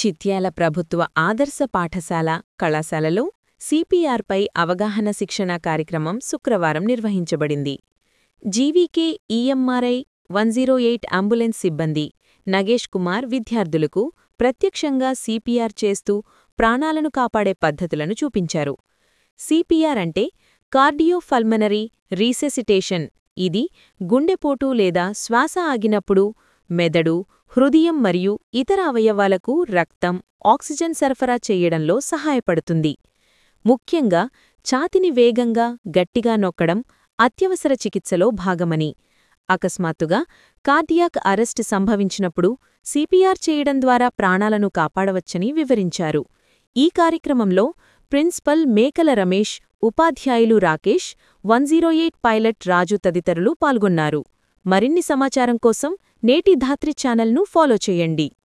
చిత్యాల ప్రభుత్వ ఆదర్శ పాఠశాల కళాశాలలో సిపిఆర్పై అవగాహన శిక్షణా కార్యక్రమం శుక్రవారం నిర్వహించబడింది GVK EMRI one zero eight ambulance సిబ్బంది నగేష్ కుమార్ విద్యార్థులకు ప్రత్యక్షంగా సిపిఆర్ చేస్తూ ప్రాణాలను కాపాడే పద్ధతులను చూపించారు సిపిఆర్ అంటే కార్డియోఫల్మనరీ రీసెసిటేషన్ ఇది గుండెపోటు లేదా శ్వాస ఆగినప్పుడు మెదడు హృదయం మరియు ఇతర అవయవాలకు రక్తం ఆక్సిజన్ సరఫరా చేయడంలో సహాయపడుతుంది ముఖ్యంగా ఛాతిని వేగంగా గట్టిగా నొక్కడం అత్యవసర చికిత్సలో భాగమని అకస్మాత్తుగా కార్డియాక్ అరెస్ట్ సంభవించినప్పుడు సిపిఆర్ చేయడం ద్వారా ప్రాణాలను కాపాడవచ్చని వివరించారు ఈ కార్యక్రమంలో ప్రిన్సిపల్ మేకల రమేష్ ఉపాధ్యాయులు Rakesh one zero eight pilot Raju తదితరులు పాల్గొన్నారు మరిన్ని సమాచారం కోసం నేటి ధాత్రి ఛానల్ను ఫాలో చేయండి